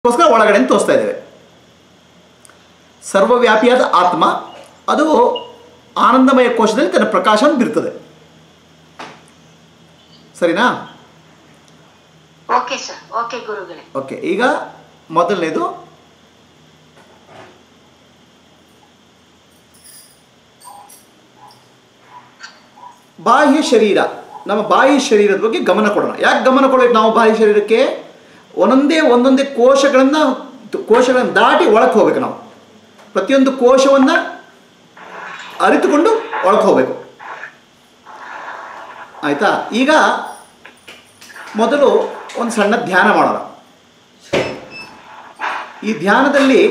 ಗೋಸ್ಕರ ಒಳಗಡೆ ಅಂತ ತೋರಿಸ್ತಾ ಇದ್ದೇವೆ ಸರ್ವವ್ಯಾಪಿಯಾದ ಆತ್ಮ ಅದು ಆನಂದಮಯ ಕೋಶದಲ್ಲಿ ತನ್ನ ಪ್ರಕಾಶವನ್ನು ಬೀರ್ತದೆ ಸರಿನಾ ಓಕೆ ಸರ್ ಓಕೆ ಗುರುಗಳೇ ಓಕೆ ಈಗ ಮೊದಲನೇದು ಬಾಹ್ಯ ಶರೀರ ನಮ್ಮ ಬಾಹ್ಯ ಶರೀರದ ಬಗ್ಗೆ ಗಮನ ಕೊಡೋಣ ಯಾಕೆ ಗಮನ ಕೊಡಬೇಕು ನಾವು ಬಾಹ್ಯ ಶರೀರಕ್ಕೆ ಒಂದೊಂದೇ ಒಂದೊಂದೇ ಕೋಶಗಳನ್ನು ಕೋಶಗಳನ್ನು ದಾಟಿ ಒಳಕ್ಕೆ ಹೋಗ್ಬೇಕು ನಾವು ಪ್ರತಿಯೊಂದು ಕೋಶವನ್ನು ಅರಿತುಕೊಂಡು ಒಳಕ್ಕೆ ಹೋಗಬೇಕು ಆಯಿತಾ ಈಗ ಮೊದಲು ಒಂದು ಸಣ್ಣ ಧ್ಯಾನ ಮಾಡೋಣ ಈ ಧ್ಯಾನದಲ್ಲಿ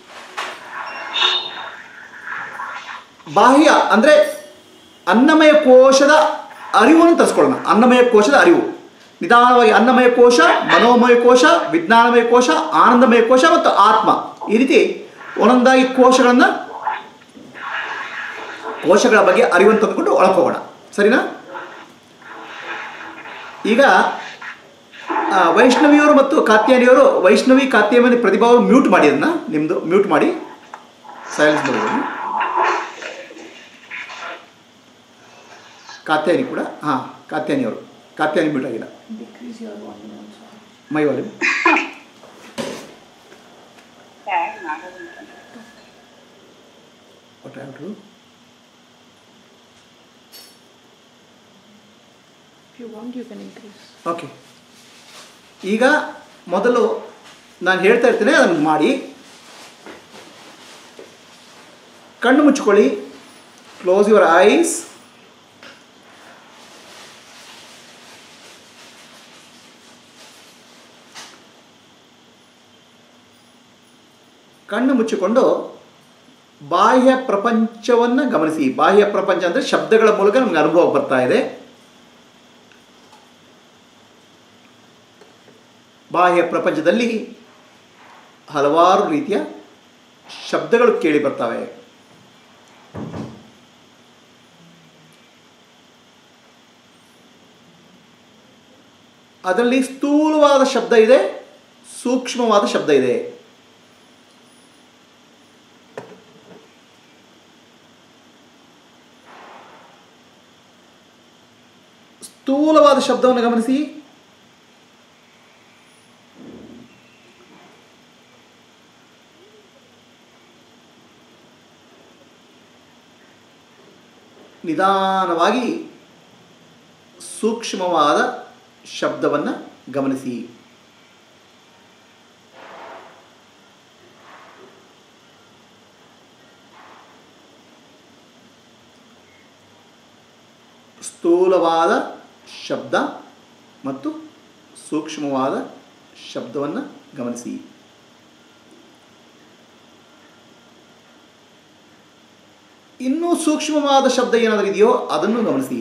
ಬಾಹ್ಯ ಅಂದರೆ ಅನ್ನಮಯ ಕೋಶದ ಅರಿವನ್ನು ತರಿಸ್ಕೊಳ್ಳೋಣ ಅನ್ನಮಯ ಕೋಶದ ಅರಿವು ನಿಧಾನವಾಗಿ ಅನ್ನಮಯ ಕೋಶ ಮನೋಮಯ ಕೋಶ ವಿಜ್ಞಾನಮಯ ಕೋಶ ಆನಂದಮಯ ಕೋಶ ಮತ್ತು ಆತ್ಮ ಈ ರೀತಿ ಒಂದೊಂದಾಗಿ ಕೋಶಗಳನ್ನು ಕೋಶಗಳ ಬಗ್ಗೆ ಅರಿವನ್ನು ತಂದುಕೊಂಡು ಒಳಗೆ ಹೋಗೋಣ ಸರಿನಾ ಈಗ ಆ, ವೈಷ್ಣವಿಯವರು ಮತ್ತು ಕಾತ್ಯಾನಿಯವರು ವೈಷ್ಣವಿ ಕಾತ್ಯಾಯನಿ ಪ್ರತಿಭಾವ ಮ್ಯೂಟ್ ಮಾಡಿ ಅದನ್ನ ನಿಮ್ಮದು ಮ್ಯೂಟ್ ಮಾಡಿ ಸೈಲೆನ್ಸ್ ಬರೋದು ಕಾತ್ಯಾನಿ ಕೂಡ ಹಾಂ ಕಾತ್ಯಾನಿಯವರು ಕಾತ್ಯಾನಿ ಮ್ಯೂಟ್ ಆಗಿಲ್ಲ Decrease your volume also. My volume what have to If you want, you can increase. Okay ಈಗ ಮೊದಲು ನಾನು ಹೇಳ್ತಾ ಇರ್ತೇನೆ ಅದನ್ನು ಮಾಡಿ ಕಣ್ಣು ಮುಚ್ಕೊಳ್ಳಿ ಕ್ಲೋಸ್ ಯುವರ್ ಐಸ್ ಕಣ್ಣು ಮುಚ್ಚಿಕೊಂಡು ಬಾಹ್ಯ ಪ್ರಪಂಚವನ್ನು ಗಮನಿಸಿ ಬಾಹ್ಯ ಪ್ರಪಂಚ ಅಂದರೆ ಶಬ್ದಗಳ ಮೂಲಕ ನಮಗೆ ಅನುಭವ ಬರ್ತಾ ಇದೆ ಬಾಹ್ಯ ಪ್ರಪಂಚದಲ್ಲಿ ಹಲವಾರು ರೀತಿಯ ಶಬ್ದಗಳು ಕೇಳಿ ಬರ್ತವೆ ಅದರಲ್ಲಿ ಸ್ಥೂಲವಾದ ಶಬ್ದ ಇದೆ ಸೂಕ್ಷ್ಮವಾದ ಶಬ್ದ ಇದೆ ಸ್ಥೂಲವಾದ ಶಬ್ದವನ್ನು ಗಮನಿಸಿ ನಿಧಾನವಾಗಿ ಸೂಕ್ಷ್ಮವಾದ ಶಬ್ದವನ್ನು ಗಮನಿಸಿ ಸ್ಥೂಲವಾದ ಶಬ್ದ ಮತ್ತು ಸೂಕ್ಷ್ಮವಾದ ಶಬ್ದವನ್ನು ಗಮನಿಸಿ ಇನ್ನೂ ಸೂಕ್ಷ್ಮವಾದ ಶಬ್ದ ಏನಾದರೂ ಇದೆಯೋ ಅದನ್ನು ಗಮನಿಸಿ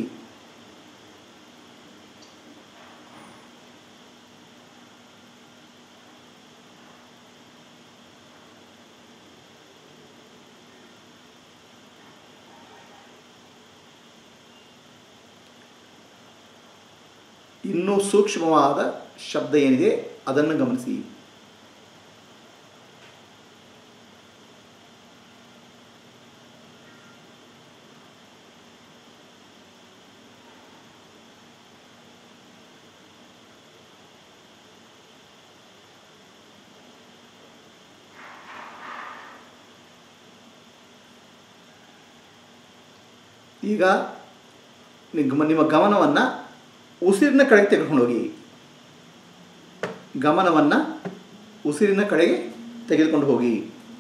ಇನ್ನೂ ಸೂಕ್ಷ್ಮವಾದ ಶಬ್ದ ಏನಿದೆ ಅದನ್ನು ಗಮನಿಸಿ ಈಗ ನಿಮ್ಮ ನಿಮ್ಮ ಗಮನವನ್ನು ಉಸಿರಿನ ಕಡೆಗೆ ತೆಗೆದುಕೊಂಡು ಹೋಗಿ ಗಮನವನ್ನು ಉಸಿರಿನ ಕಡೆಗೆ ತೆಗೆದುಕೊಂಡು ಹೋಗಿ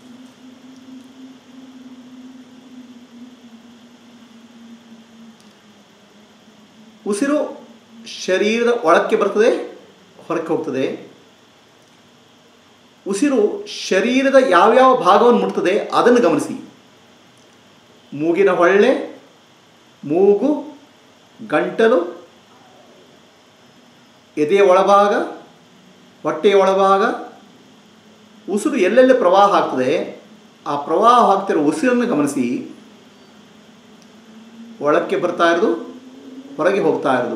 ಉಸಿರು ಶರೀರದ ಒಳಕ್ಕೆ ಬರ್ತದೆ ಹೊರಕ್ಕೆ ಹೋಗ್ತದೆ ಉಸಿರು ಶರೀರದ ಯಾವ್ಯಾವ ಭಾಗವನ್ನು ಮುಟ್ತದೆ ಅದನ್ನು ಗಮನಿಸಿ ಮೂಗಿನ ಹೊಳ್ಳೆ ಮೂಗು ಗಂಟಲು ಎದೆಯ ಒಳಭಾಗ ಹೊಟ್ಟೆಯ ಒಳಭಾಗ ಉಸಿರು ಎಲ್ಲೆಲ್ಲಿ ಪ್ರವಾಹ ಆಗ್ತದೆ ಆ ಪ್ರವಾಹ ಆಗ್ತಿರೋ ಉಸಿರನ್ನು ಗಮನಿಸಿ ಒಳಕ್ಕೆ ಬರ್ತಾ ಇರೋದು ಹೊರಗೆ ಹೋಗ್ತಾ ಇರೋದು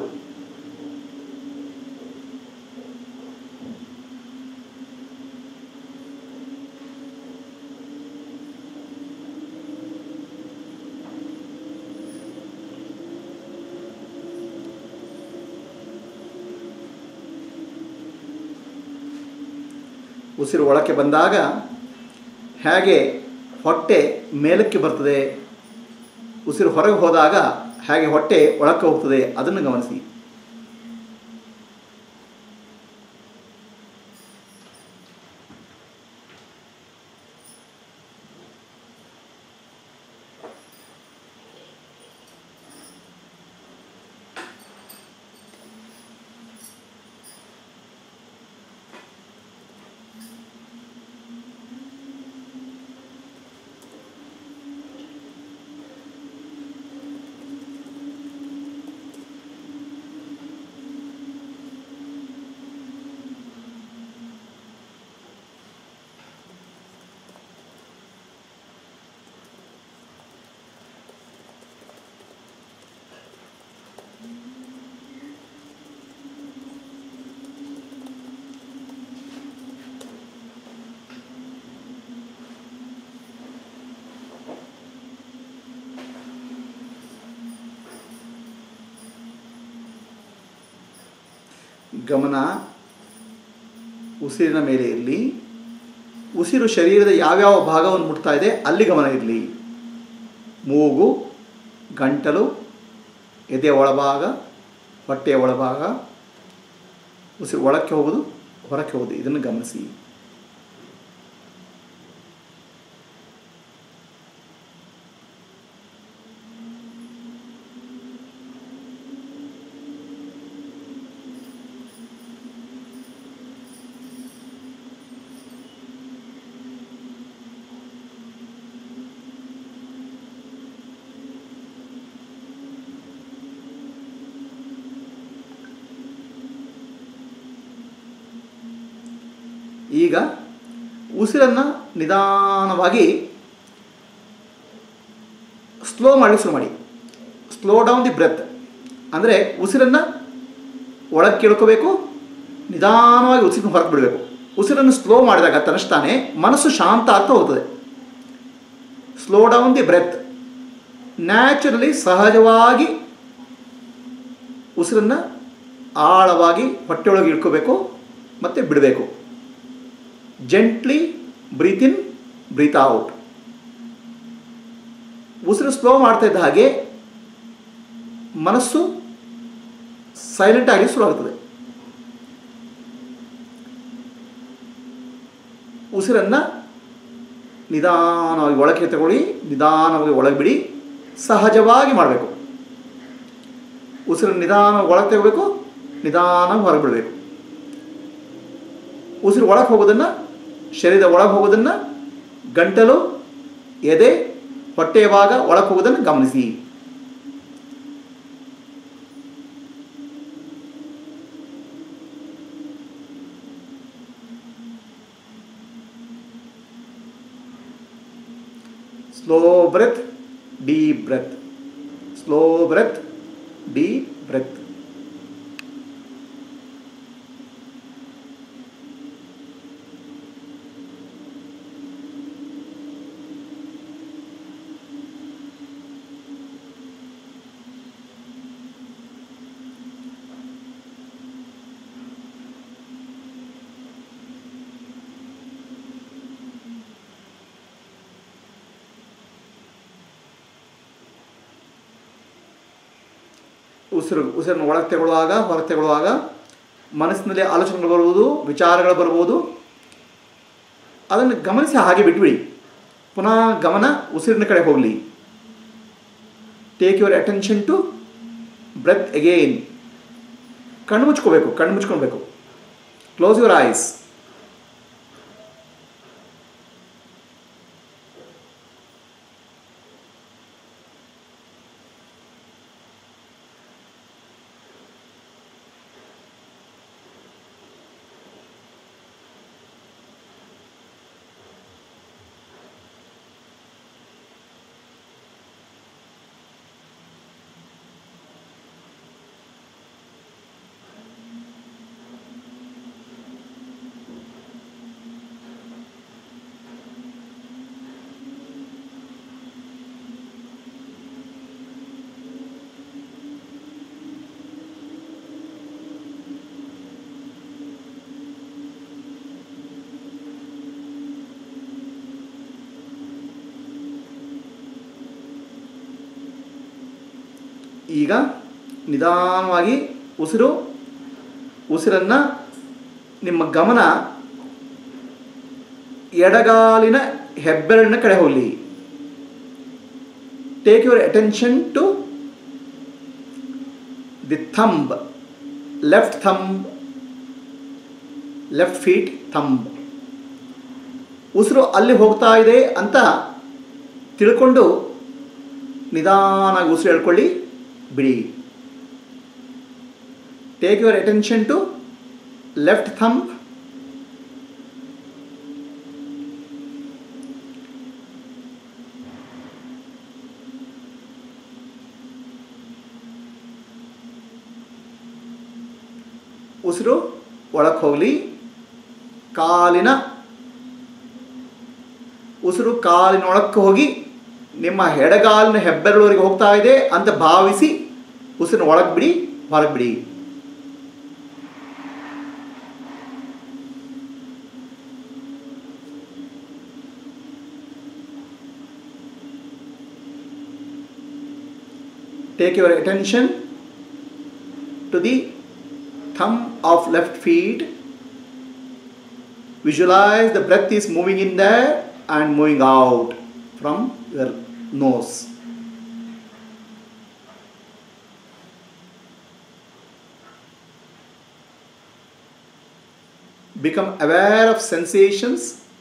ಉಸಿರು ಒಳಕ್ಕೆ ಬಂದಾಗ ಹೇಗೆ ಹೊಟ್ಟೆ ಮೇಲಕ್ಕೆ ಬರ್ತದೆ ಉಸಿರು ಹೊರಗೆ ಹೋದಾಗ ಹೇಗೆ ಹೊಟ್ಟೆ ಒಳಕ್ಕೆ ಹೋಗ್ತದೆ ಅದನ್ನು ಗಮನಿಸಿ ಗಮನ ಉಸಿರಿನ ಮೇಲೆ ಇರಲಿ ಉಸಿರು ಶರೀರದ ಯಾವ್ಯಾವ ಭಾಗವನ್ನು ಮುಟ್ತಾ ಇದೆ ಅಲ್ಲಿ ಗಮನ ಇರಲಿ ಮೂಗು ಗಂಟಲು ಎದೆಯ ಒಳಭಾಗ ಹೊಟ್ಟೆಯ ಒಳಭಾಗ ಉಸಿರು ಒಳಕ್ಕೆ ಹೋಗೋದು ಹೊರಕ್ಕೆ ಹೋಗೋದು ಇದನ್ನು ಗಮನಿಸಿ ಈಗ ಉಸಿರನ್ನು ನಿಧಾನವಾಗಿ ಸ್ಲೋ ಮಾಡಿ ಶುರು ಮಾಡಿ ಸ್ಲೋ ಡೌನ್ ದಿ ಬ್ರೆತ್ ಅಂದರೆ ಉಸಿರನ್ನು ಒಳಗೆ ಕೇಳ್ಕೋಬೇಕು ನಿಧಾನವಾಗಿ ಉಸಿರನ್ನು ಹೊರಗೆ ಬಿಡಬೇಕು ಉಸಿರನ್ನು ಸ್ಲೋ ಮಾಡಿದಾಗ ತನ್ನಷ್ಟಾನೆ ಮನಸ್ಸು ಶಾಂತ ಆಗ್ತಾ ಹೋಗ್ತದೆ slow down the breath naturally ಸಹಜವಾಗಿ ಉಸಿರನ್ನು ಆಳವಾಗಿ ಹೊಟ್ಟೆಯೊಳಗೆ ಇಟ್ಕೋಬೇಕು ಮತ್ತು ಬಿಡಬೇಕು gently breathe in breathe out ಉಸಿರು ಸ್ಲೋ ಮಾಡ್ತಾ ಇದ್ದ ಹಾಗೆ ಮನಸ್ಸು ಸೈಲೆಂಟ್ ಆಗಿ ಶುರು ಆಗ್ತದೆ ಉಸಿರನ್ನು ನಿಧಾನವಾಗಿ ಒಳಗೆ ತಗೊಳ್ಳಿ ನಿಧಾನವಾಗಿ ಒಳಗೆ ಬಿಡಿ ಸಹಜವಾಗಿ ಮಾಡಬೇಕು ಉಸಿರನ್ನು ನಿಧಾನವಾಗಿ ಒಳಗೆ ತೆಗೋಬೇಕು ನಿಧಾನವಾಗಿ ಹೊರಗೆ ಬಿಡಬೇಕು ಉಸಿರು ಒಳಗೆ ಹೋಗೋದನ್ನು ಶರೀರದ ಒಳಗೆ ಹೋಗೋದನ್ನು ಗಂಟಲು ಎದೆ ಹೊಟ್ಟೆಯ ಭಾಗ ಒಳಗೆ ಹೋಗೋದನ್ನು ಗಮನಿಸಿ slow breath deep breath slow breath deep breath ಉಸಿರು ಉಸಿರನ್ನು ಒಳಗೆ ತಗೊಳ್ಳುವಾಗ ಹೊರಗೆ ತಗೊಳ್ಳುವಾಗ ಮನಸ್ಸಿನಲ್ಲಿ ಆಲೋಚನೆಗಳು ಬರ್ಬೋದು ವಿಚಾರಗಳು ಬರ್ಬೋದು ಅದನ್ನು ಗಮನಿಸಿ ಹಾಗೆ ಬಿಟ್ಬಿಡಿ ಪುನಃ ಗಮನ ಉಸಿರಿನ ಕಡೆ ಹೋಗಲಿ take your attention to breath again ಕಣ್ಣು ಮುಚ್ಕೋಬೇಕು ಕಣ್ಣು ಮುಚ್ಕೊಳ್ಬೇಕು ಕ್ಲೋಸ್ ಯುವರ್ ಐಸ್ ಈಗ ನಿಧಾನವಾಗಿ ಉಸಿರು ಉಸಿರನ್ನು ನಿಮ್ಮ ಗಮನ ಎಡಗಾಲಿನ ಹೆಬ್ಬೆರಳಿನ ಕಡೆ ಹೋಗಲಿ take your attention to the thumb left thumb left feet thumb ಉಸಿರು ಅಲ್ಲಿ ಹೋಗ್ತಾ ಇದೆ ಅಂತ ತಿಳ್ಕೊಂಡು ನಿಧಾನಾಗಿ ಉಸಿರು ಹೇಳ್ಕೊಳ್ಳಿ ಬಿಡಿ take your attention to left thumb ಉಸಿರು ಒಳಕ್ಕೆ ಹೋಗಲಿ ಕಾಲಿನ ಉಸಿರು ಕಾಲಿನ ಒಳಕ್ಕೆ ಹೋಗಿ ನಿಮ್ಮ ಎಡಗಾಲಿನ ಹೆಬ್ಬೆರಳುವರೆಗೆ ಹೋಗ್ತಾ ಇದೆ ಅಂತ ಭಾವಿಸಿ ಉಸಿರನ್ನ ಒಳಗೆ ಬಿಡಿ ಹೊರಗೆ ಬಿಡಿ take your attention to the thumb of left feet visualize the breath is moving in there and moving out from your nose become aware of sensations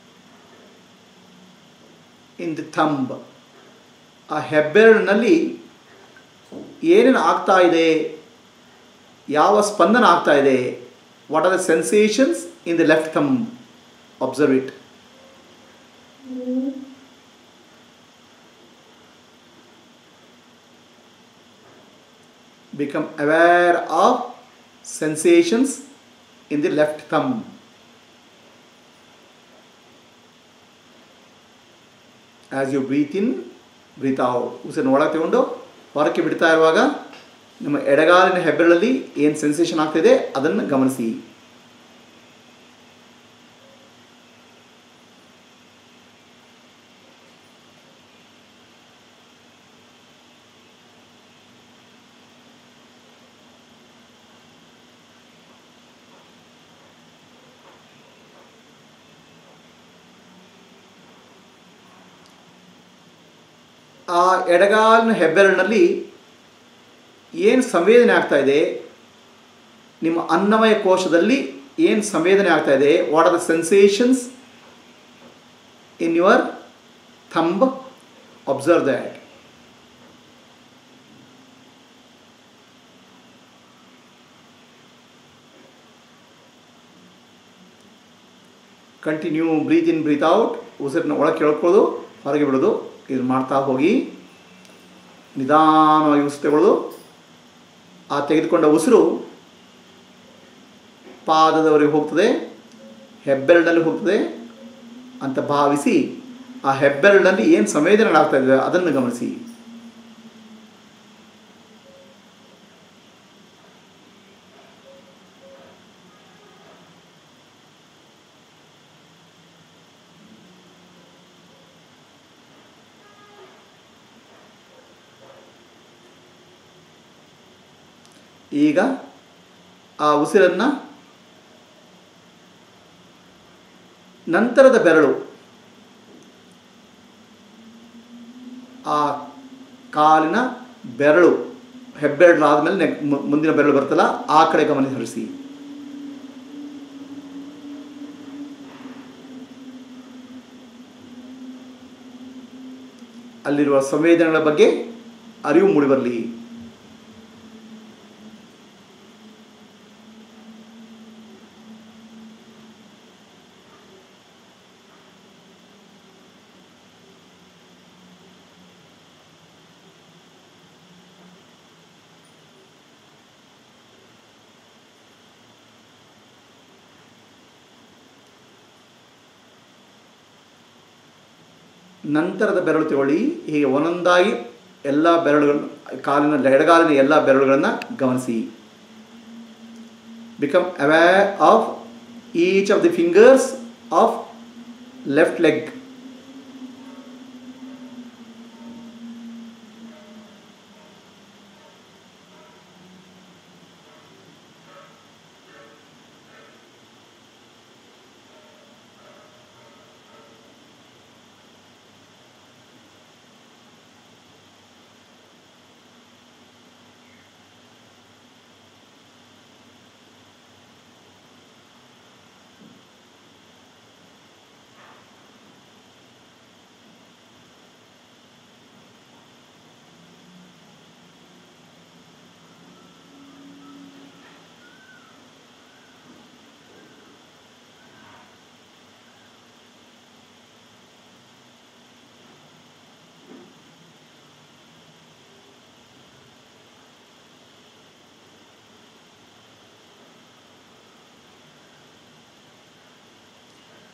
in the thumb ಆ ಹೆಬ್ಬೆರಳಿನಲ್ಲಿ ಏನೇನು ಆಗ್ತಾ ಇದೆ ಯಾವ ಸ್ಪಂದನ ಆಗ್ತಾ ಇದೆ what are the sensations in the left thumb observe it become aware of sensations in the left thumb as you breathe in breathe out ಉಸಿರನ್ನ ಒಳಗೆ ತಗೊಂಡು ಹೊರಕ್ಕೆ ಬಿಡ್ತಾ ಇರುವಾಗ ನಿಮ್ಮ ಎಡಗಾಲಿನ ಹೆಬ್ಬೆರಳಲ್ಲಿ ಏನು ಸೆನ್ಸೇಷನ್ ಆಗ್ತಿದೆ ಅದನ್ನು ಗಮನಿಸಿ ಆ ಎಡಗಾಲಿನ ಹೆಬ್ಬೆರಳಿನಲ್ಲಿ ಏನು ಸಂವೇದನೆ ಆಗ್ತಾ ಇದೆ ನಿಮ್ಮ ಅನ್ನಮಯ ಕೋಶದಲ್ಲಿ ಏನು ಸಂವೇದನೆ ಆಗ್ತಾ ಇದೆ what are the sensations in your thumb observe that continue breathe in breathe out ಉಸಿರನ್ನ ಒಳಗೆ ಕೇಳ್ಕೊಳ್ಳೋದು ಹೊರಗೆ ಬಿಡೋದು ಇದು ಮಾಡ್ತಾ ಹೋಗಿ ನಿಧಾನವಾಗಿ ಉಸಿರು ತಗೊಳ್ಳೋದು ಆ ತೆಗೆದುಕೊಂಡ ಉಸಿರು ಪಾದದವರೆಗೆ ಹೋಗ್ತದೆ ಹೆಬ್ಬೆರಳಿನಲ್ಲಿ ಹೋಗ್ತದೆ ಅಂತ ಭಾವಿಸಿ ಆ ಹೆಬ್ಬೆರಳಿನಲ್ಲಿ ಏನು ಸಂವೇದನೆಗಳಾಗ್ತಾ ಇದ್ದಾವೆ ಅದನ್ನು ಗಮನಿಸಿ ಈಗ ಆ ಉಸಿರನ್ನು ನಂತರದ ಬೆರಳು ಆ ಕಾಲಿನ ಬೆರಳು ಹೆಬ್ಬೆರಳು ಆದಮೇಲೆ ನೆಕ್ ಮು- ಮುಂದಿನ ಬೆರಳು ಬರ್ತಲ್ಲ ಆ ಕಡೆ ಗಮನ ಹರಿಸಿ ಅಲ್ಲಿರುವ ಸಂವೇದನೆಗಳ ಬಗ್ಗೆ ಅರಿವು ಮೂಡಿಬರಲಿ ನಂತರದ ಬೆರಳು ತಗೊಳ್ಳಿ ಹೀಗೆ ಒಂದೊಂದಾಗಿ ಎಲ್ಲ ಬೆರಳುಗಳನ್ನು ಕಾಲಿನ ಎಡಗಾಲಿನ ಎಲ್ಲ ಬೆರಳುಗಳನ್ನು ಗಮನಿಸಿ become aware of each of the fingers of left leg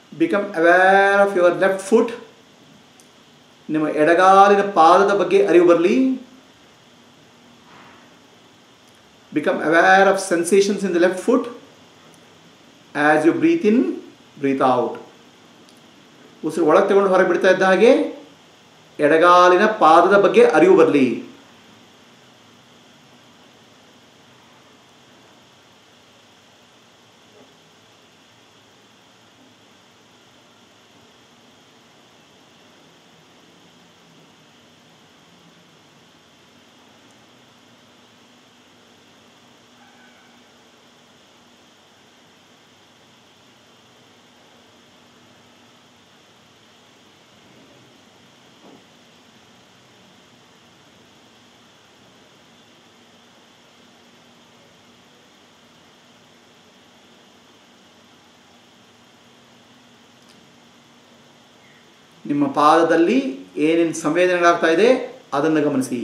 become aware of your left foot ನಿಮ್ಮ ಎಡಗಾಲಿನ ಪಾದದ ಬಗ್ಗೆ ಅರಿವು ಬರಲಿ become aware of sensations in the left foot as you breathe in breathe out ಉಸಿರು ಒಳಗೆ ತಗೊಂಡು ಹೊರಗೆ ಬಿಡ್ತಾ ಇದ್ದ ಹಾಗೆ ಎಡಗಾಲಿನ ಪಾದದ ಬಗ್ಗೆ ಅರಿವು ಬರಲಿ ನಿಮ್ಮ ಪಾದದಲ್ಲಿ ಏನೇನು ಸಂವೇದನೆಗಳಾಗ್ತಾ ಇದೆ ಅದನ್ನು ಗಮನಿಸಿ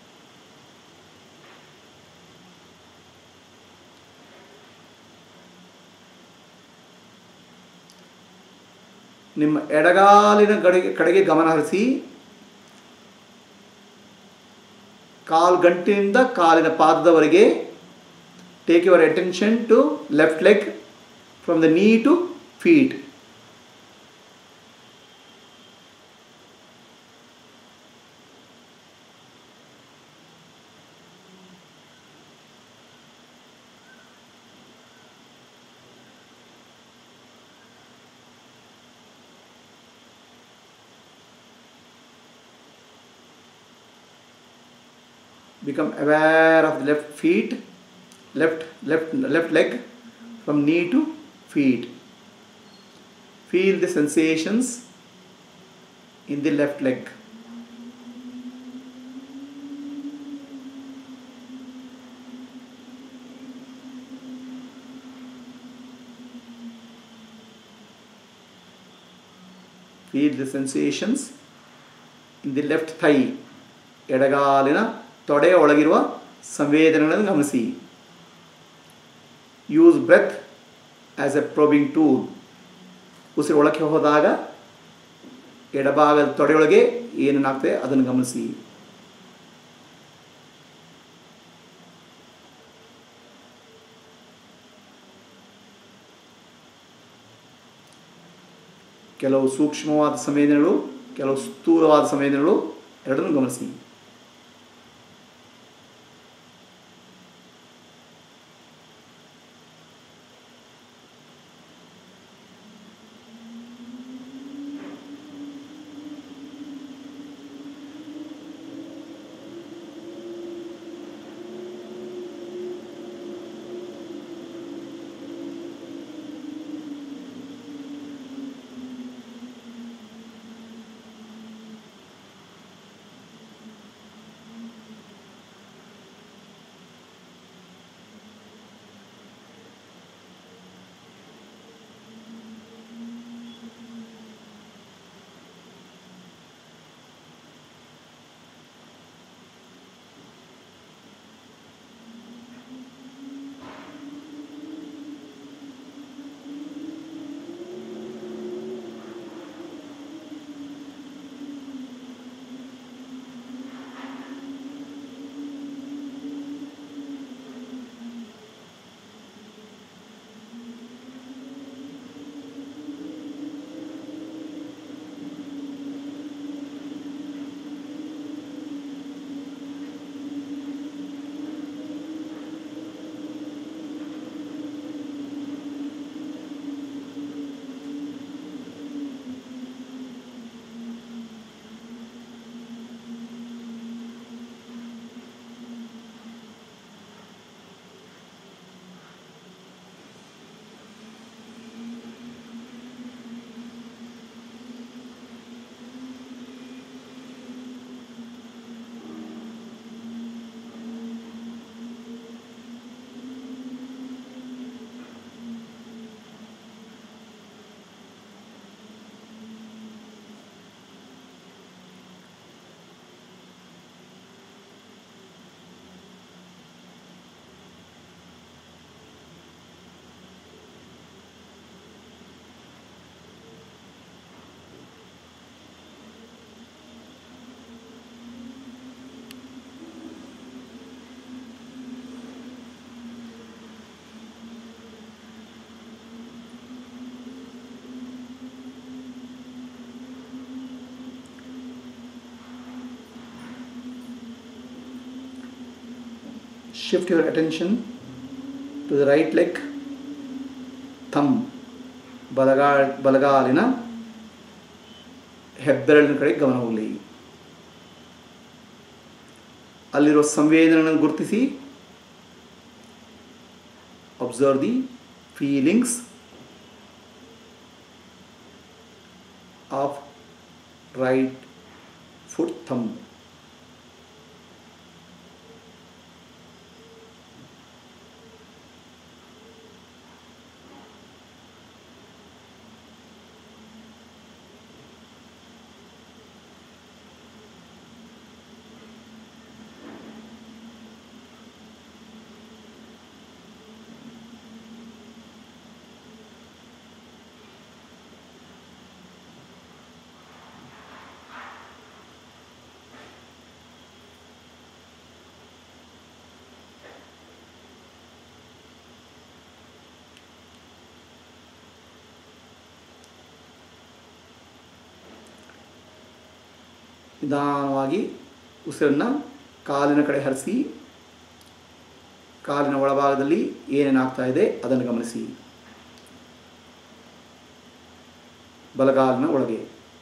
ನಿಮ್ಮ ಎಡಗಾಲಿನ ಕಡೆಗೆ ಕಡೆಗೆ ಗಮನ ಹರಿಸಿ ಕಾಲ್ ಗಂಟಿನಿಂದ ಕಾಲಿನ ಪಾದದವರೆಗೆ take your attention to left leg from the knee to feet become aware of the left feet left left left leg from knee to feet feel the sensations in the left leg feel the sensations in the left thigh ಎಡಗಾಲಿನ ತೊಡೆಯ ಒಳಗಿರುವ ಸಂವೇದನೆಗಳನ್ನು ಗಮನಿಸಿ use breath as a probing tool ಉಸಿರು ಒಳಕ್ಕೆ ಹೋದಾಗ ಎಡಭಾಗದ ತೊಡೆಯೊಳಗೆ ಏನೇನಾಗ್ತದೆ ಅದನ್ನು ಗಮನಿಸಿ ಕೆಲವು ಸೂಕ್ಷ್ಮವಾದ ಸಂವೇದನೆಗಳು ಕೆಲವು ಸ್ಥೂಲವಾದ ಸಂವೇದನೆಗಳು ಎರಡನ್ನೂ ಗಮನಿಸಿ shift your attention to the right leg thumb ಬಲಗಾ ಬಲಗಾಲಿನ ಹೆಬ್ಬೆರಳಿನ ಕಡೆ ಗಮನ ಹೋಗಲಿ ಅಲ್ಲಿರೋ ಸಂವೇದನೆಯನ್ನು ಗುರುತಿಸಿ observe the feelings of right foot thumb ನಿಧಾನವಾಗಿ ಉಸಿರನ್ನು ಕಾಲಿನ ಕಡೆ ಹರಿಸಿ ಕಾಲಿನ ಒಳಭಾಗದಲ್ಲಿ ಏನೇನಾಗ್ತಾ ಇದೆ ಅದನ್ನು ಗಮನಿಸಿ ಬಲಗಾಲಿನ ಒಳಗೆ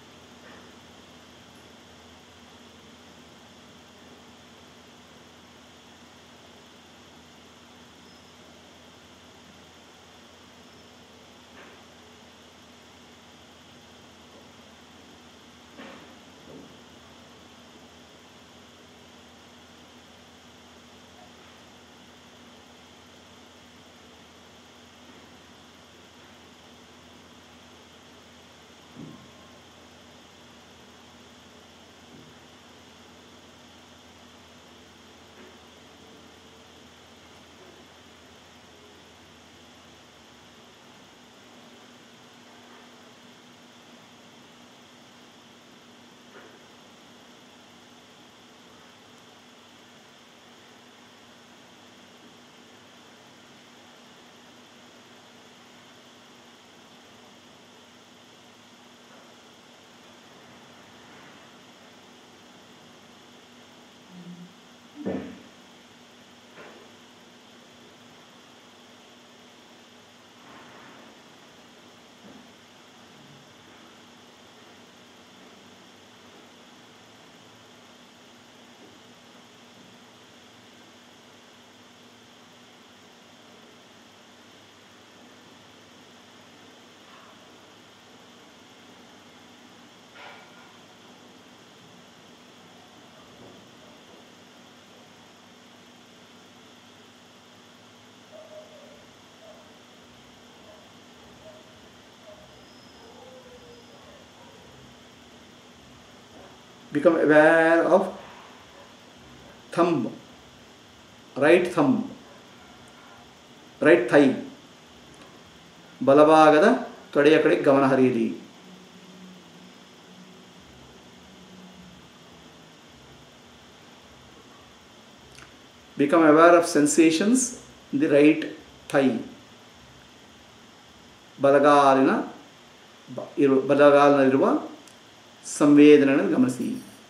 become aware of thumb right thumb right thigh ಬಲಭಾಗದ ತೊಡೆಯ ಕಡೆ ಗಮನ ಹರಿಯಿರಿ become aware of sensations the right thigh ಬಲಗಾಲಿನ ಬ- ಇರು ಬಲಗಾಲಿನಲ್ಲಿರುವ ಸಂವೇದನೆಯನ್ನು ಗಮನಿಸಿ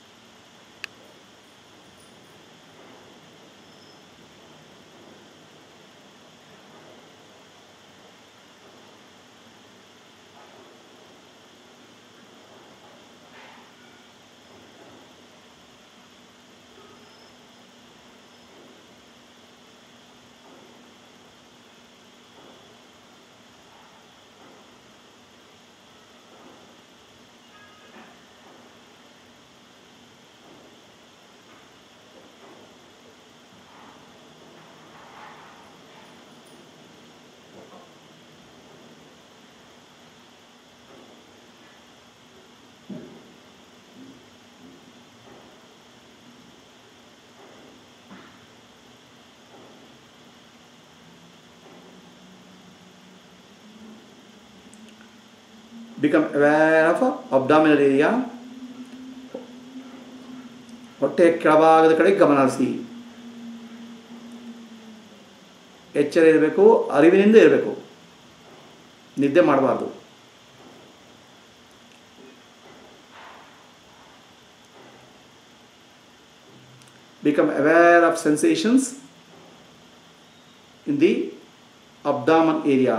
become aware of abdominal area ಹೊಟ್ಟೆ ಕೆಳಭಾಗದ ಕಡೆ ಗಮನ ಹರಿಸಿ ಎಚ್ಚರ ಇರಬೇಕು ಅರಿವಿನಿಂದ ಇರಬೇಕು ನಿದ್ದೆ ಮಾಡಬಾರ್ದು become aware of sensations abdomen area.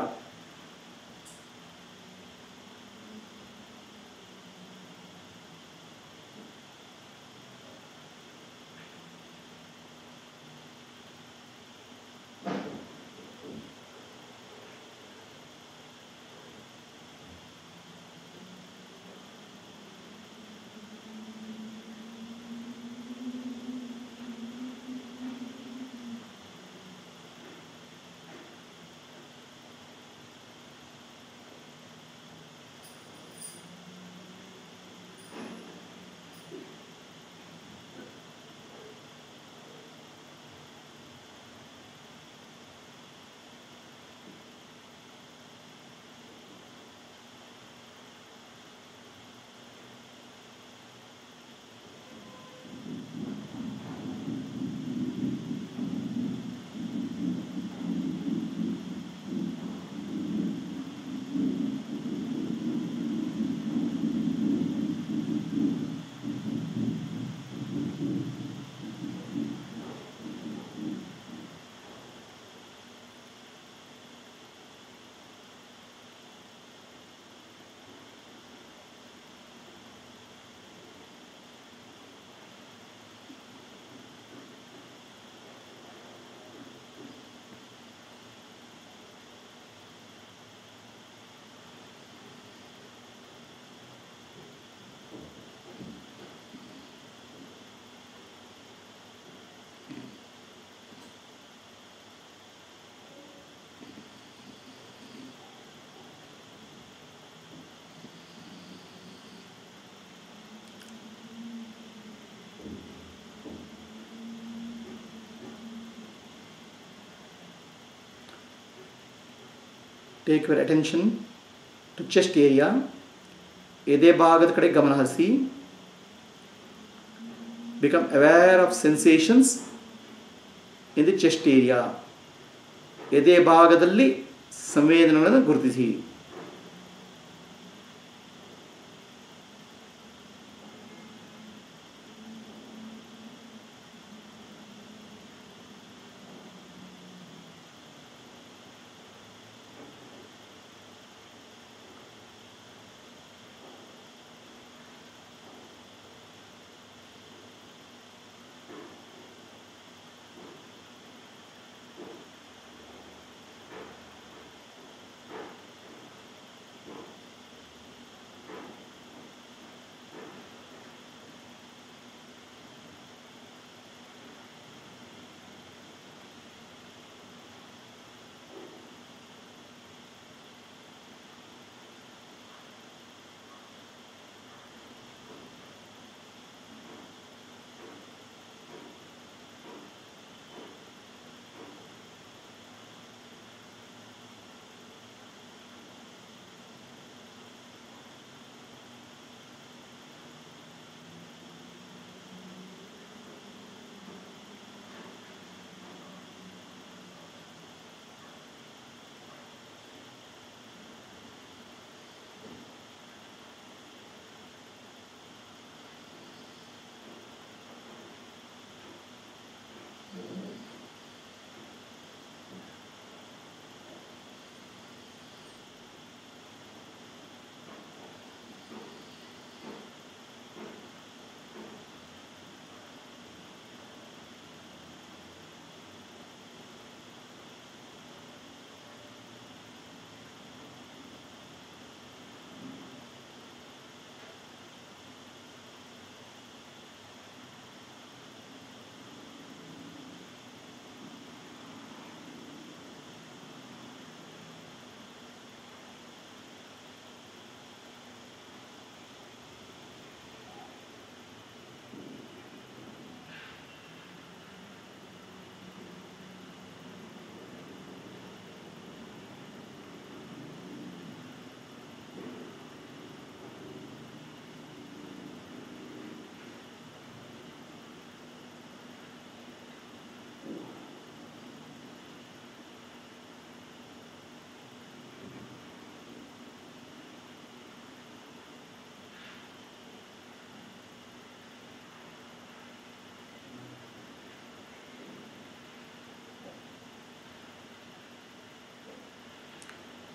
Take your attention to chest area ಎದೆ ಭಾಗದ ಕಡೆ ಗಮನ ಹರಿಸಿ become aware of sensations in the chest area ಎದೆ ಭಾಗದಲ್ಲಿ ಸಂವೇದನೆಗಳನ್ನು ಗುರುತಿಸಿ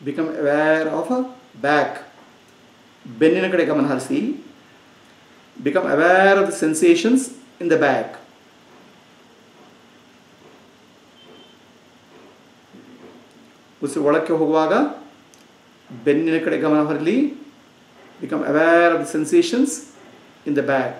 become aware of a back ಬೆನ್ನಿನ ಕಡೆ ಗಮನ ಹರಿಸಿ become aware of the sensations in the back ಉಸಿರು ಒಳಕ್ಕೆ ಹೋಗುವಾಗ ಬೆನ್ನಿನ ಕಡೆ ಗಮನ ಹರಲಿ become aware of the sensations in the back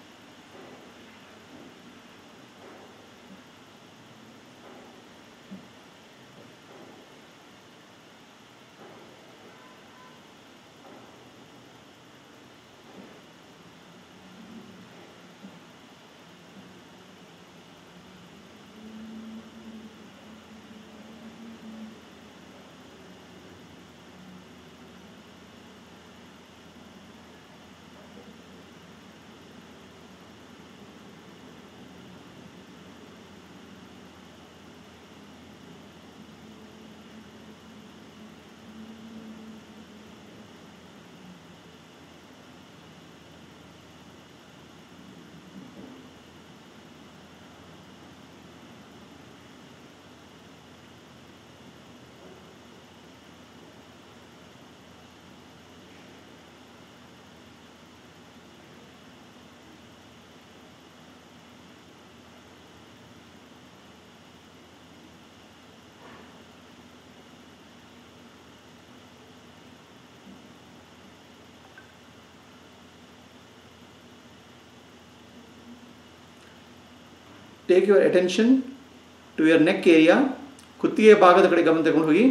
take your attention to your neck area ಕುತ್ತಿಗೆ ಭಾಗದ ಕಡೆ ಗಮನ ತಗೊಂಡು ಹೋಗಿ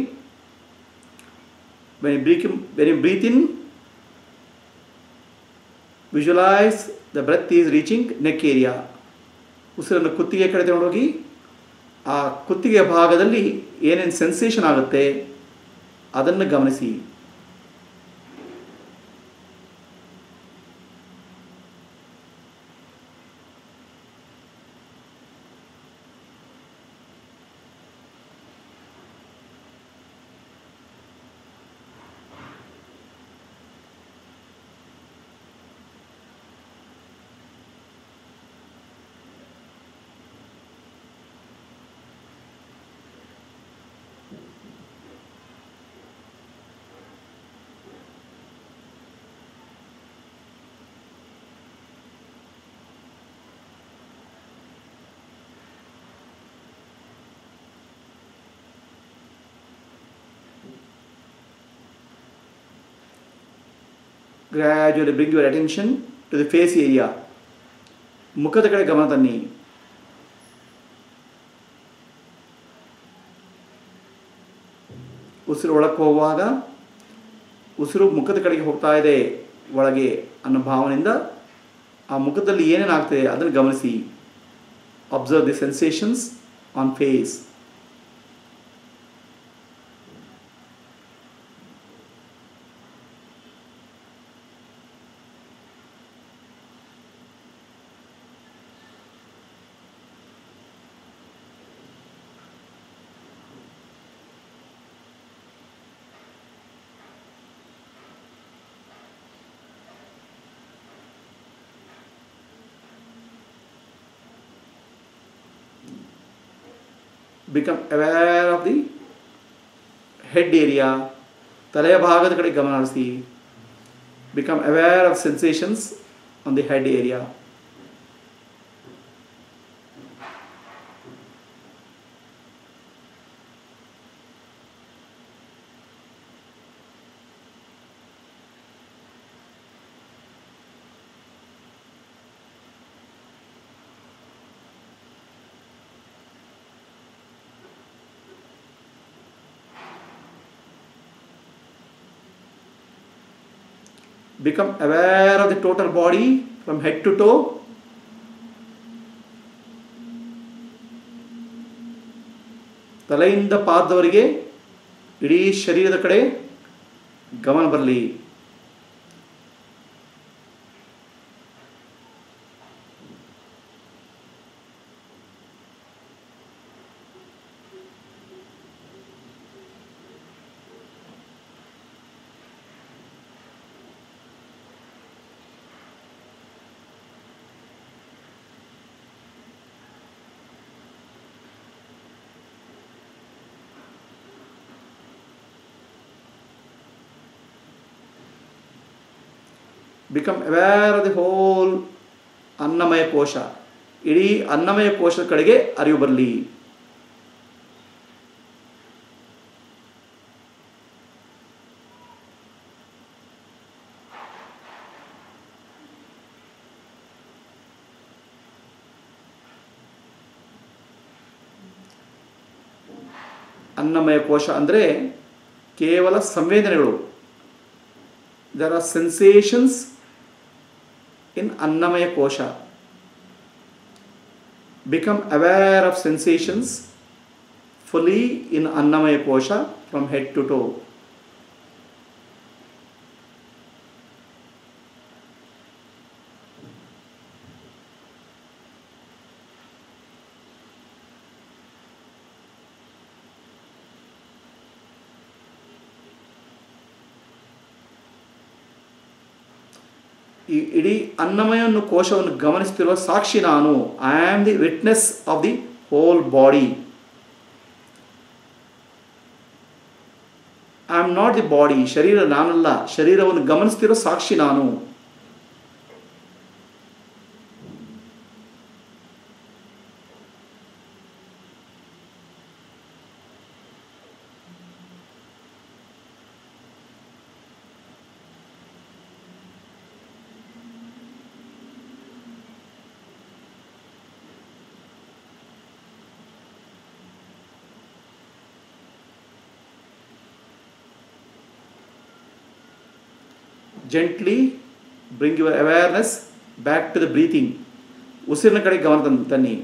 when break when you breathe in visualize the breath is reaching neck area ಉಸಿರನ್ನು ಕುತ್ತಿಗೆ ಕಡೆ ತಗೊಂಡು ಹೋಗಿ ಆ ಕುತ್ತಿಗೆ ಭಾಗದಲ್ಲಿ ಏನೇನು ಸೆನ್ಸೇಷನ್ ಆಗುತ್ತೆ ಅದನ್ನು ಗಮನಿಸಿ gradually bring your attention to the face area ಮುಖದ ಕಡೆ ಗಮನ ತನ್ನಿ ಉಸಿರು ಒಳಕ್ಕೆ ಹೋಗುವಾಗ ಉಸಿರು ಮುಖದ ಕಡೆಗೆ ಹೋಗ್ತಾ ಇದೆ ಒಳಗೆ ಅನ್ನೋ ಭಾವನೆಯಿಂದ ಆ ಮುಖದಲ್ಲಿ ಏನೇನು ಆಗ್ತಿದೆ ಅದನ್ನು ಗಮನಿಸಿ observe the sensations on face become aware of the head area ತಲೆಯ ಭಾಗದ ಕಡೆ ಗಮನ ಹರಿಸಿ become aware of sensations on the head area become aware of the total body from head to toe ತಲೆಯಿಂದ ಪಾದದವರೆಗೆ ಇಡೀ ಶರೀರದ ಕಡೆ ಗಮನ ಬರಲಿ become aware of the whole ಅನ್ನಮಯ ಕೋಶ ಇಡೀ ಅನ್ನಮಯ ಕೋಶದ ಕಡೆಗೆ ಅರಿವು ಬರಲಿ ಅನ್ನಮಯ ಕೋಶ ಅಂದರೆ ಕೇವಲ ಸಂವೇದನೆಗಳು ದರ್ ಆರ್ ಸೆನ್ಸೇಷನ್ಸ್ ಇನ್ ಅನ್ನಮಯ ಕೋಶ become aware of sensations fully in ಅನ್ನಮಯ ಕೋಶ ಫ್ರಮ್ ಹೆಡ್ ಟು ಟೋ ಈ ಇಡೀ ಅನ್ನಮಯನ್ನು ಕೋಶವನ್ನು ಗಮನಿಸುತ್ತಿರುವ ಸಾಕ್ಷಿ ನಾನು I am the witness of the whole body I am not the body ಶರೀರ ನಾನಲ್ಲ ಶರೀರವನ್ನು ಗಮನಿಸ್ತಿರೋ ಸಾಕ್ಷಿ ನಾನು gently bring your awareness back to the breathing ಉಸಿರಿನ ಕಡೆ ಗಮನ ತನ್- ತನ್ನಿ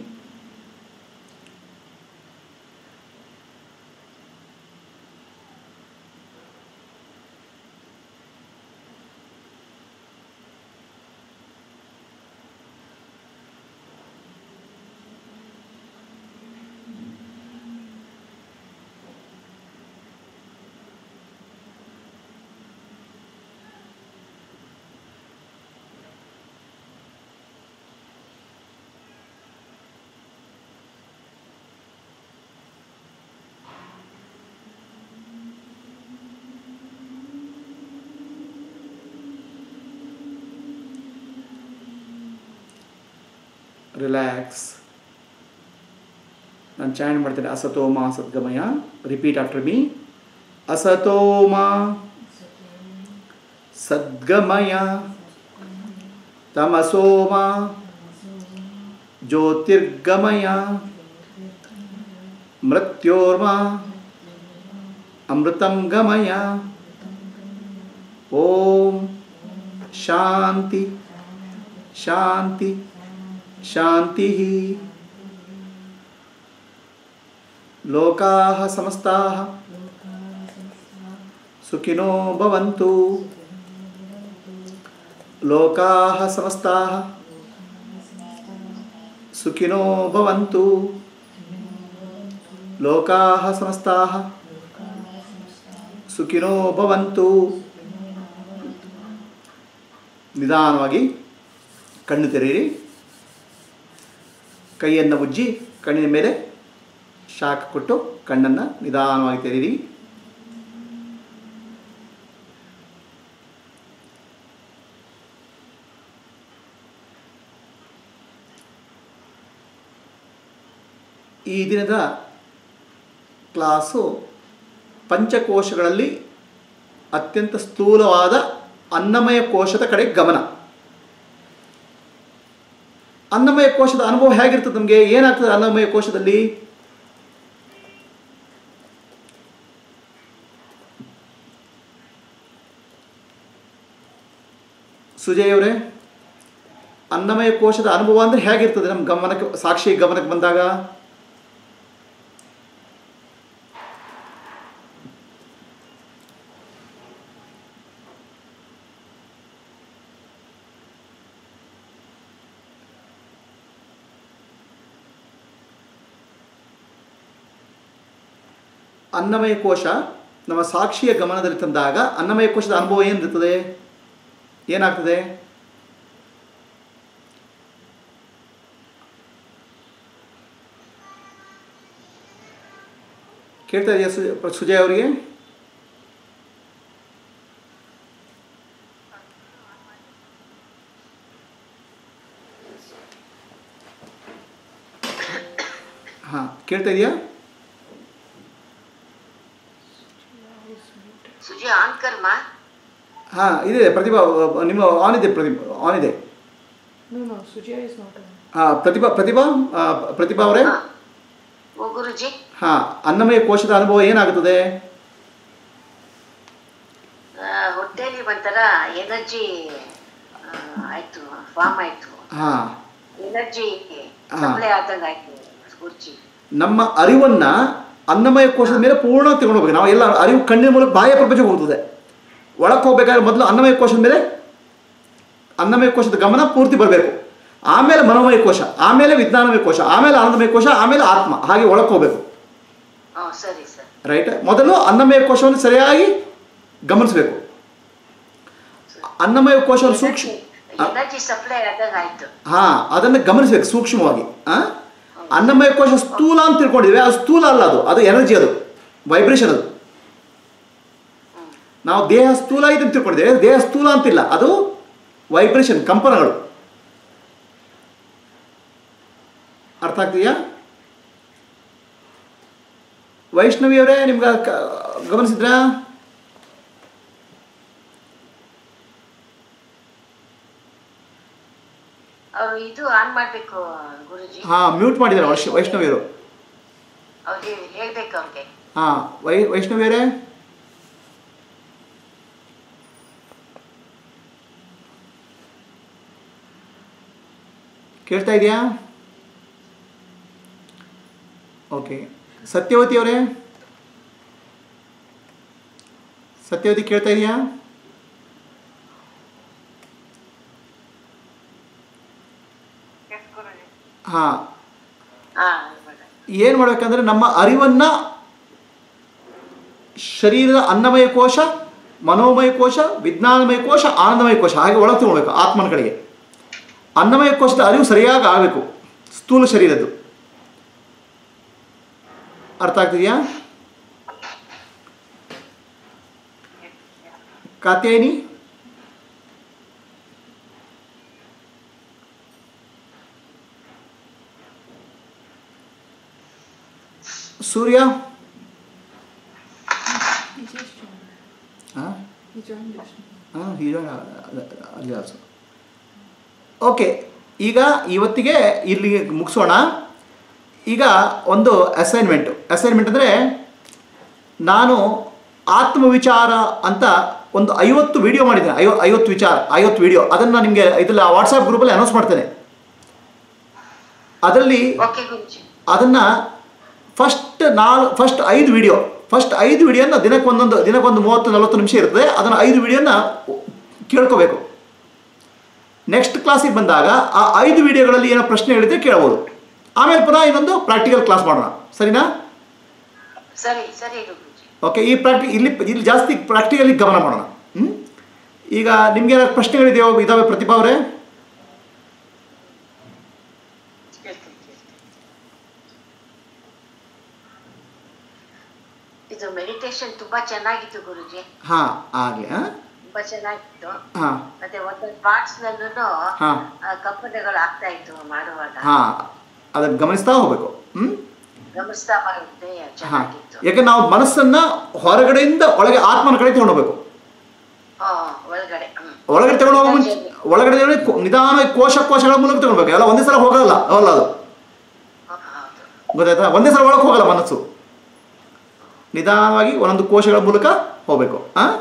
ರಿಲ್ಯಾಕ್ಸ್ ನಾನು ಚಾಂಡ್ ಮಾಡ್ತೇನೆ ಅಸತೋಮ ಸದ್ಗಮಯ ರಿಪೀಟ್ ಆಫ್ಟರ್ ಮೀ ಅಸತೋಮ ಸದ್ಗಮಯ ತಮಸೋಮ ಜ್ಯೋತಿರ್ಗಮಯ ಮೃತ್ಯೋರ್ಮ ಅಮೃತಂ ಗಮಯ ಓಂ ಶಾಂತಿ ಶಾಂತಿ ಶಾಂತಿ ಲೋಕಾಃ ಸಮಸ್ತಾಃ ಸುಖಿನೋ ಭವಂತು ಲೋಕಾಃ ಸಮಸ್ತಾಃ ಸುಖಿನೋ ಭವಂತು ಲೋಕಾಃ ಸಮಸ್ತಾಃ ಸುಖಿನೋ ಭವಂತು ನಿಧಾನವಾಗಿ ಕಣ್ಣು ತೆರೆಯಿರಿ ಕೈಯನ್ನು ಉಜ್ಜಿ ಕಣ್ಣಿನ ಮೇಲೆ ಶಾಕ್ ಕೊಟ್ಟು ಕಣ್ಣನ್ನು ನಿಧಾನವಾಗಿ ತೆರೀರಿ ಈ ದಿನದ ಕ್ಲಾಸು ಪಂಚಕೋಶಗಳಲ್ಲಿ ಅತ್ಯಂತ ಸ್ಥೂಲವಾದ ಅನ್ನಮಯ ಕೋಶದ ಕಡೆ ಗಮನ ಅನ್ನಮಯ ಕೋಶದ ಅನುಭವ ಹೇಗಿರ್ತದೆ ನಮಗೆ ಏನಾಗ್ತದೆ ಅನ್ನಮಯ ಕೋಶದಲ್ಲಿ ಸುಜಯ್ ಅವರೇ ಅನ್ನಮಯ ಕೋಶದ ಅನುಭವ ಅಂದರೆ ಹೇಗಿರ್ತದೆ ನಮ್ಮ ಗಮನಕ್ಕೆ ಸಾಕ್ಷಿ ಗಮನಕ್ಕೆ ಬಂದಾಗ ಅನ್ನಮಯ ಕೋಶ ನಮ್ಮ ಸಾಕ್ಷಿಯ ಗಮನದಲ್ಲಿ ತಂದಾಗ ಅನ್ನಮಯ ಕೋಶದ ಅನುಭವ ಏನಿರ್ತದೆ ಏನಾಗ್ತದೆ ಕೇಳ್ತಾ ಇದೆಯಾ ಸು ಸುಜಯ್ ಅವರಿಗೆ ಹಾಂ ಕೇಳ್ತಾ ಇದೆಯಾ ಸುಜಿ ಆನ್ ಕರ್ಮಾ ಹಾಂ ಇದೆ ಪ್ರತಿಭಾ ಅಹ್, ನಿಮ್ಮ ಆನ್ ಇದೆ ಪ್ರತಿಭಾ ಆನ್ ಇದೆ No, no, Sujaya is not on. ಹಾಂ ಪ್ರತಿಭಾ ಪ್ರತಿಭಾ ಆ, ಪ್ರತಿಭಾ ಅವರೇ ಹಾ. ಓ ಗುರುಜಿ ಹಾಂ ಅನ್ನಮಯ ಕೋಶದ ಅನುಭವ ಏನಾಗುತ್ತದೆ ಆ, ಹೊಟ್ಟೆಲಿ ಒಂಥರ ಎನರ್ಜಿ ಆಯ್ತು ಫಾರ್ಮ್ ಆಯ್ತು ಹಾಂ ಎನರ್ಜಿ ಹಾ. ಸಪ್ಲೈ ಆದಂಗ ಆಯ್ತು ಗುರುಜಿ ನಮ್ಮ ಅರಿವನ್ನ ಅನ್ನಮಯ ಕೋಶದ ಮೇಲೆ ಪೂರ್ಣ ತಗೊಂಡೋಗ್ಬೇಕು ನಾವು ಎಲ್ಲ ಅರಿವು ಕಣ್ಣಿನ ಮೂಲಕ ಬಾಹ್ಯ ಪ್ರಪಂಚಕ್ಕೆ ಹೋಗ್ತದೆ ಒಳಕ್ಕೆ ಹೋಗ್ಬೇಕಾದ್ರೆ ಮೊದಲು ಅನ್ನಮಯ ಕೋಶದ ಮೇಲೆ ಅನ್ನಮಯ ಕೋಶದ ಗಮನ ಪೂರ್ತಿ ಬರಬೇಕು ಆಮೇಲೆ ಮನೋಮಯ ಕೋಶ ಆಮೇಲೆ ವಿಜ್ಞಾನಮಯ ಕೋಶ ಆಮೇಲೆ ಆನಂದಮಯ ಕೋಶ ಆಮೇಲೆ ಆತ್ಮ ಹಾಗೆ ಒಳಕ್ಕೆ ಹೋಗ್ಬೇಕು ಹ್ಞೂ ಸರಿ ಸರ್ ರೈಟ್ ಮೊದಲು ಅನ್ನಮಯ ಕೋಶವನ್ನು ಸರಿಯಾಗಿ ಗಮನಿಸಬೇಕು ಅನ್ನಮಯ ಕೋಶವನ್ನು ಸೂಕ್ಷ್ಮ ಎನರ್ಜಿ ಸಪ್ಲೈ ಆದಂಗ ಆಯ್ತು ಹಾ ಅದನ್ನು ಗಮನಿಸಬೇಕು ಸೂಕ್ಷ್ಮವಾಗಿ ಆ? ಅನ್ನಮಯ ಕೋಶ ಸ್ಥೂಲ ಅಂತ ತಿಳ್ಕೊಂಡಿದ್ವಿ ಅದು ಸ್ಥೂಲ ಅಲ್ಲ ಅದು ಅದು ಎನರ್ಜಿ ಅದು ವೈಬ್ರೇಷನ್ ಅದು ನಾವು ದೇಹ ಸ್ಥೂಲ ಇದೆ ಅಂತ ತಿಳ್ಕೊಂಡಿದ್ದೇವೆ ದೇಹ ಸ್ಥೂಲ ಅಂತಿಲ್ಲ ಅದು ವೈಬ್ರೇಷನ್ ಕಂಪನಗಳು ಅರ್ಥ ಆಗ್ತಿದೆಯಾ ವೈಷ್ಣವಿಯವರೇ ನಿಮ್ಗೆ ಕ- ಗಮನಿಸಿದ್ರಾ ಅವ್ರು ಇದು ಆನ್ ಮಾಡ್ಬೇಕು ಗುರುಜಿ ಹಾ ಮ್ಯೂಟ್ ಮಾಡಿದ್ದಾರೆ ವೈಶ್ ವೈಷ್ಣವಿಯವರು ಅವ್ರಿಗೆ ಹೇಳ್ಬೇಕು ಅವ್ರಿಗೆ ಹಾ ವೈ ವೈಷ್ಣವಿಯವರೇ ಕೇಳ್ತಾ ಇದೆಯಾ ಓಕೆ ಸತ್ಯವತಿ ಅವರೇ ಸತ್ಯವತಿ ಕೇಳ್ತಾ ಇದೆಯಾ ಹಾಂ ಹಾ ಏನು ಮಾಡಬೇಕಂದ್ರೆ ನಮ್ಮ ಅರಿವನ್ನು ಶರೀರದ ಅನ್ನಮಯ ಕೋಶ ಮನೋಮಯ ಕೋಶ ವಿಜ್ಞಾನಮಯ ಕೋಶ ಆನಂದಮಯ ಕೋಶ ಹಾಗೆ ಒಳಗೆ ತಗೊಳ್ಬೇಕು ಆತ್ಮನ ಕಡೆಗೆ ಅನ್ನಮಯ ಕೋಶದ ಅರಿವು ಸರಿಯಾಗಿ ಆಗಬೇಕು ಸ್ಥೂಲ ಶರೀರದ್ದು ಅರ್ಥ ಆಗ್ತಿದೆಯಾ Katyayini Surya He just joined. ಹಾಂ He joined just now. ಹಾಂ ಹೀರೋ ಅಲ್ಲಿ ಆಲ್ಸೋ ಓಕೆ ಈಗ ಇವತ್ತಿಗೆ ಇಲ್ಲಿಗೆ ಮುಗಿಸೋಣ ಈಗ ಒಂದು ಅಸೈನ್ಮೆಂಟು ಅಸೈನ್ಮೆಂಟ್ ಅಂದರೆ ನಾನು ಆತ್ಮವಿಚಾರ ಅಂತ ಒಂದು ಐವತ್ತು ವಿಡಿಯೋ ಮಾಡಿದ್ದೇನೆ ಐವ ಐವತ್ತು ವಿಚಾರ ಐವತ್ತು ವಿಡಿಯೋ ಅದನ್ನು ನಿಮಗೆ ಇದೆಲ್ಲ ವಾಟ್ಸಪ್ ಗ್ರೂಪಲ್ಲಿ ಅನೌನ್ಸ್ ಮಾಡ್ತೇನೆ ಅದರಲ್ಲಿ ಓಕೆ ಗುರುಜಿ ಅದನ್ನು ಫಸ್ಟ್ ನಾಲ್ ಫಸ್ಟ್ ಐದು ವಿಡಿಯೋ ಫಸ್ಟ್ ಐದು ವಿಡಿಯೋನ ದಿನಕ್ಕೆ ಒಂದೊಂದು ದಿನಕ್ಕೊಂದು ಮೂವತ್ತು ನಲವತ್ತು ನಿಮಿಷ ಇರ್ತದೆ ಅದನ್ನು ಐದು ವಿಡಿಯೋನ ಕೇಳ್ಕೋಬೇಕು ನೆಕ್ಸ್ಟ್ ಕ್ಲಾಸಿಗೆ ಬಂದಾಗ ಆ ಐದು ವಿಡಿಯೋಗಳಲ್ಲಿ ಏನೋ ಪ್ರಶ್ನೆ ಹೇಳಿದ್ರೆ ಕೇಳ್ಬೋದು ಆಮೇಲೆ ಪುನಃ ಇನ್ನೊಂದು ಪ್ರಾಕ್ಟಿಕಲ್ ಕ್ಲಾಸ್ ಮಾಡೋಣ ಸರಿನಾ ಸರಿ ಸರಿ ಗುರುಜಿ ಓಕೆ ಈ ಪ್ರಾಕ್ಟಿ ಇಲ್ಲಿ ಇಲ್ಲಿ ಜಾಸ್ತಿ ಪ್ರಾಕ್ಟಿಕಲಿ ಗಮನ ಮಾಡೋಣ ಹ್ಞೂ ಈಗ ನಿಮಗೆ ಪ್ರಶ್ನೆಗಳಿದೆಯೋ ಇದಾವೆ ಪ್ರತಿಭಾ ಅವರೇ ಕೇಳ್ತೀನಿ ಕೇಳ್ತೀನಿ ಇದು ಮೆಡಿಟೇಷನ್ ತುಂಬಾ ಚೆನ್ನಾಗಿತ್ತು ಗುರುಜಿ ಹಾಂ ಆಗಲಿ ಹಾಂ ತುಂಬಾ ಚೆನ್ನಾಗಿತ್ತು ಹಾಂ ಮತ್ತೆ ಒಂದೊಂದು ಪಾರ್ಟ್ಸ್ ನಲ್ಲೂ ಹಾಂ ಕಂಪನಿಗಳು ಆಗ್ತಾ ಇತ್ತು ಮಾಡುವಾಗ ಹಾಂ ಅದನ್ನು ಗಮನಿಸ್ತಾ ಹೋಗಬೇಕು ಹ್ಞೂ ಗಮನಿಸ್ತಾ ಬರುತ್ತೆ ಹಾಂ ಚೆನ್ನಾಗಿತ್ತು ಯಾಕೆ ನಾವು ಮನಸ್ಸನ್ನು ಹೊರಗಡೆಯಿಂದ ಒಳಗೆ ಆತ್ಮನ ಕಡೆ ತಗೊಂಡೋಗ್ಬೇಕು ಹಾ ಒಳಗಡೆ ಹ್ಮ್ ಒಳಗಡೆ ತಗೊಂಡು ಹೋಗೋ ಮುಂಚೆ ಒಳಗಡೆ ತಗೊಂಡು ಕೋ- ನಿಧಾನ ಕೋಶ ಕೋಶಗಳ ಮೂಲಕ ತಗೊಳ್ಬೇಕು ಎಲ್ಲ ಒಂದೇ ಸಲ ಹೋಗಲ್ಲ ಅವಲ್ಲ ಅದು ಹಾ, ಹೌದು ಗೊತ್ತಾಯ್ತಾ ಒಂದೇ ಸಲ ಒಳಗೆ ಹೋಗಲ್ಲ ಮನಸ್ಸು ನಿಧಾನವಾಗಿ ಒಂದೊಂದು ಕೋಶಗಳ ಮೂಲಕ ಹೋಗಬೇಕು ಹಾಂ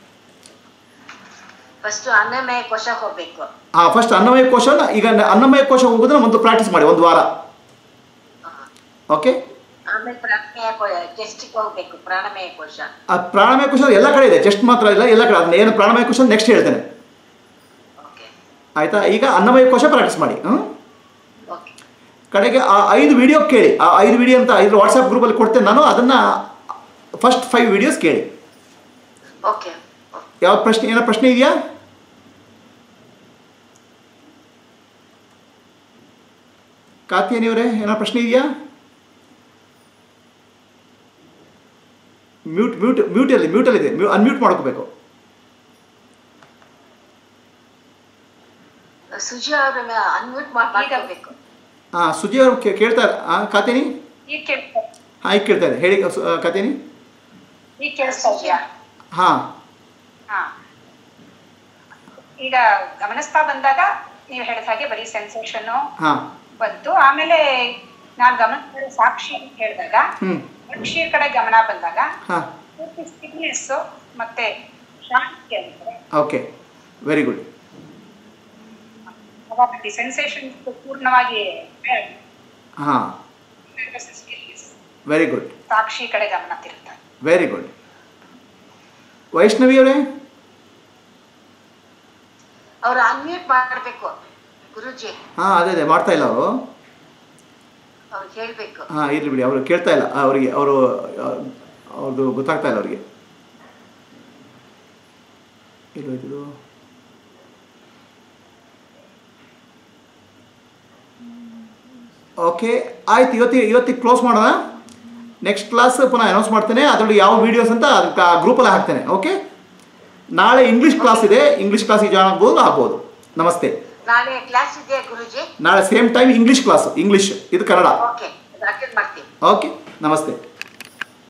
ಫಸ್ಟ್ ಅನ್ನಮಯ ಕೋಶ ಹೋಗ್ಬೇಕು ಹಾಂ ಫಸ್ಟ್ ಅನ್ನಮಯ ಕೋಶನ ಈಗ ಅನ್ನಮಯ ಕೋಶ ಹೋಗೋದನ್ನ ಒಂದು ಪ್ರಾಕ್ಟೀಸ್ ಮಾಡಿ ಒಂದು ವಾರ ಹಾ. ಓಕೆ ಆಮೇಲೆ ಪ್ರಾಣಮಯ ಚೆಸ್ಟಿಗೆ ಹೋಗ್ಬೇಕು ಪ್ರಾಣಮಯ ಕೋಶ ಆ ಪ್ರಾಣಮಯ ಕೋಶ ಎಲ್ಲ ಕಡೆ ಇದೆ ಚೆಸ್ಟ್ ಮಾತ್ರ ಇಲ್ಲ ಎಲ್ಲ ಕಡೆ ಅದನ್ನ ಏನು ಪ್ರಾಣಮಯ ಕೋಶ ನೆಕ್ಸ್ಟ್ ಹೇಳ್ತೇನೆ ಓಕೆ ಆಯಿತಾ ಈಗ ಅನ್ನಮಯ ಕೋಶ ಪ್ರಾಕ್ಟೀಸ್ ಮಾಡಿ ಹ್ಞೂ ಓಕೆ ಕಡೆಗೆ ಆ ಐದು ವಿಡಿಯೋ ಕೇಳಿ ಆ ಐದು ವಿಡಿಯೋ ಅಂತ ಐದು ವಾಟ್ಸಪ್ ಗ್ರೂಪಲ್ಲಿ ಕೊಡ್ತೇನೆ ನಾನು ಅದನ್ನು ಫಸ್ಟ್ ಫೈವ್ ವಿಡಿಯೋಸ್ ಕೇಳಿ ಓಕೆ ಯಾವ ಪ್ರಶ್ನೆ ಏನೋ ಪ್ರಶ್ನೆ ಇದೆಯಾ ಕಾತ್ಯಾನಿಯವರೇ ಏನೋ ಪ್ರಶ್ನೆ ಇದೆಯಾ ಮ್ಯೂಟ್ ಮ್ಯೂಟ್ ಮ್ಯೂಟಲ್ಲಿ ಮ್ಯೂಟಲ್ಲಿದೆ ಮ್ಯೂ ಅನ್ಮ್ಯೂಟ್ ಮಾಡ್ಕೋಬೇಕು ಸುಜಿ ಅವ್ರ ಅನ್ಮ್ಯೂಟ್ ಮಾಡ್ಬೇಕು ಹಾಂ ಸುಜಿ ಅವರು ಕೇ- ಕೇಳ್ತಾರೆ ಹಾಂ ಕಾತ್ಯಾನಿ ಈಗ ಕೇಳ್ತಾ ಹಾಂ ಈಗ ಕೇಳ್ತಾ ಇದೆ ಹೇಳಿ ಸು- ಆ, ಕಥೆನಿ ಈಗ ಕೇಳಿಸ್ತಾ ಇದೆಯಾ ಹಾಂ ಹಾ ಈಗ ಗಮನಿಸ್ತಾ ಬಂದಾಗ ನೀವು ಹೇಳಿದ ಹಾಗೆ ಬರೀ ಸೆನ್ಸೇಷನ್ ಹಾಂ ಬಂತು ಆಮೇಲೆ ನಾನು ಗಮನಿಸಿದ ಸಾಕ್ಷಿ ಅಂತ ಹೇಳಿದಾಗ ಹ್ಞೂ ಸಾಕ್ಷಿಯ ಕಡೆ ಗಮನ ಬಂದಾಗ ಹಾಂ ಪೂರ್ತಿ ಸ್ಟಿಲ್ನೆಸ್ ಮತ್ತೆ ಶಾಂತಿ ಅಂತ ಓಕೆ ವೆರಿ ಗುಡ್ ಅವಾಗ ಸೆನ್ಸೇಷನ್ ಪೂರ್ಣವಾಗಿ ಹಾಂ stillness. ವೆರಿ ಗುಡ್ ಸಾಕ್ಷಿ ಕಡೆ ಗಮನ ತಿರುಗ್ತಾರೆ ವೆರಿ ಗುಡ್ ವೈಷ್ಣವಿ ಅವರೇ ಅವ್ರು ಅನ್ಮ್ಯೂಟ್ ಮಾಡ್ಬೇಕು ಗುರುಜಿ ಹಾಂ ಅದೇ ಅದೇ ಮಾಡ್ತಾ ಇಲ್ಲ ಅವರು ಅವ್ರು ಹೇಳ್ಬೇಕು ಹಾಂ ಇರಲಿ ಬಿಡಿ ಅವರು ಕೇಳ್ತಾ ಇಲ್ಲ ಅವರಿಗೆ ಅವರು ಅವ್ರದ್ದು ಗೊತ್ತಾಗ್ತಾ ಇಲ್ಲ ಅವರಿಗೆ ಎಲ್ಲೋಯ್ತು ಓಕೆ ಆಯ್ತು ಇವತ್ತಿಗೆ ಇವತ್ತಿಗೆ ಕ್ಲೋಸ್ ಮಾಡೋಣ ನೆಕ್ಸ್ಟ್ ಕ್ಲಾಸ್ ಪುನಃ ಅನೌನ್ಸ್ ಮಾಡ್ತೇನೆ ಅದರೊಳಗೆ ಯಾವ ವೀಡಿಯೋಸ್ ಅಂತ ಅದಕ್ಕೆ ಆ ಗ್ರೂಪಲ್ಲಿ ಹಾಕ್ತೇನೆ ಓಕೆ ನಾಳೆ ಇಂಗ್ಲೀಷ್ ಕ್ಲಾಸ್ ಇದೆ ಇಂಗ್ಲೀಷ್ ಕ್ಲಾಸಿಗೆ ಜಾಯ್ನ್ ಆಗ್ಬೋದು ಆಗ್ಬೋದು ನಮಸ್ತೆ ನಾಳೆ ಕ್ಲಾಸ್ ಇದೆಯಾ ಗುರುಜಿ ನಾಳೆ same time English class English ಇದು ಕನ್ನಡ ಓಕೆ ಅಟೆಂಡ್ ಮಾಡ್ತೀನಿ ಓಕೆ ನಮಸ್ತೆ